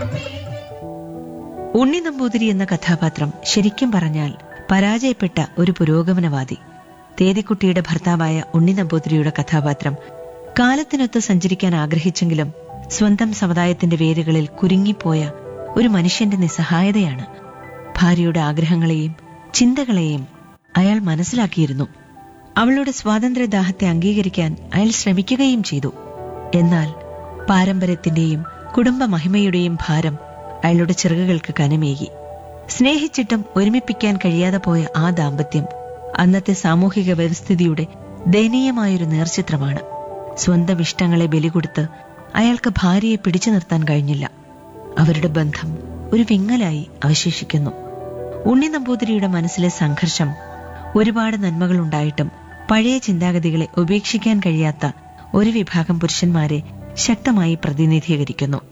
ഉണ്ണി നമ്പൂതിരി എന്ന കഥാപാത്രം ശരിക്കും പറഞ്ഞാൽ പരാജയപ്പെട്ട ഒരു പുരോഗമനവാദി തേതിക്കുട്ടിയുടെ ഭർത്താവായ ഉണ്ണി നമ്പൂതിരിയുടെ കഥാപാത്രം കാലത്തിനൊത്ത് സഞ്ചരിക്കാൻ ആഗ്രഹിച്ചെങ്കിലും സ്വന്തം സമുദായത്തിന്റെ വേരുകളിൽ കുരുങ്ങിപ്പോയ ഒരു മനുഷ്യന്റെ നിസ്സഹായതയാണ് ഭാര്യയുടെ ആഗ്രഹങ്ങളെയും ചിന്തകളെയും അയാൾ മനസ്സിലാക്കിയിരുന്നു അവളുടെ സ്വാതന്ത്ര്യദാഹത്തെ അംഗീകരിക്കാൻ അയാൾ ശ്രമിക്കുകയും ചെയ്തു എന്നാൽ പാരമ്പര്യത്തിന്റെയും കുടുംബ മഹിമയുടെയും ഭാരം അയാളുടെ ചിറകുകൾക്ക് കനമേകി സ്നേഹിച്ചിട്ടും ഒരുമിപ്പിക്കാൻ കഴിയാതെ പോയ ആ ദാമ്പത്യം അന്നത്തെ സാമൂഹിക വ്യവസ്ഥിതിയുടെ ദയനീയമായൊരു നേർചിത്രമാണ് സ്വന്തം ഇഷ്ടങ്ങളെ ബലികൊടുത്ത് അയാൾക്ക് ഭാര്യയെ പിടിച്ചു നിർത്താൻ കഴിഞ്ഞില്ല അവരുടെ ബന്ധം ഒരു വിങ്ങലായി അവശേഷിക്കുന്നു ഉണ്ണി നമ്പൂതിരിയുടെ മനസ്സിലെ സംഘർഷം ഒരുപാട് നന്മകളുണ്ടായിട്ടും പഴയ ചിന്താഗതികളെ ഉപേക്ഷിക്കാൻ കഴിയാത്ത ഒരു വിഭാഗം പുരുഷന്മാരെ ശക്തമായി പ്രതിനിധീകരിക്കുന്നു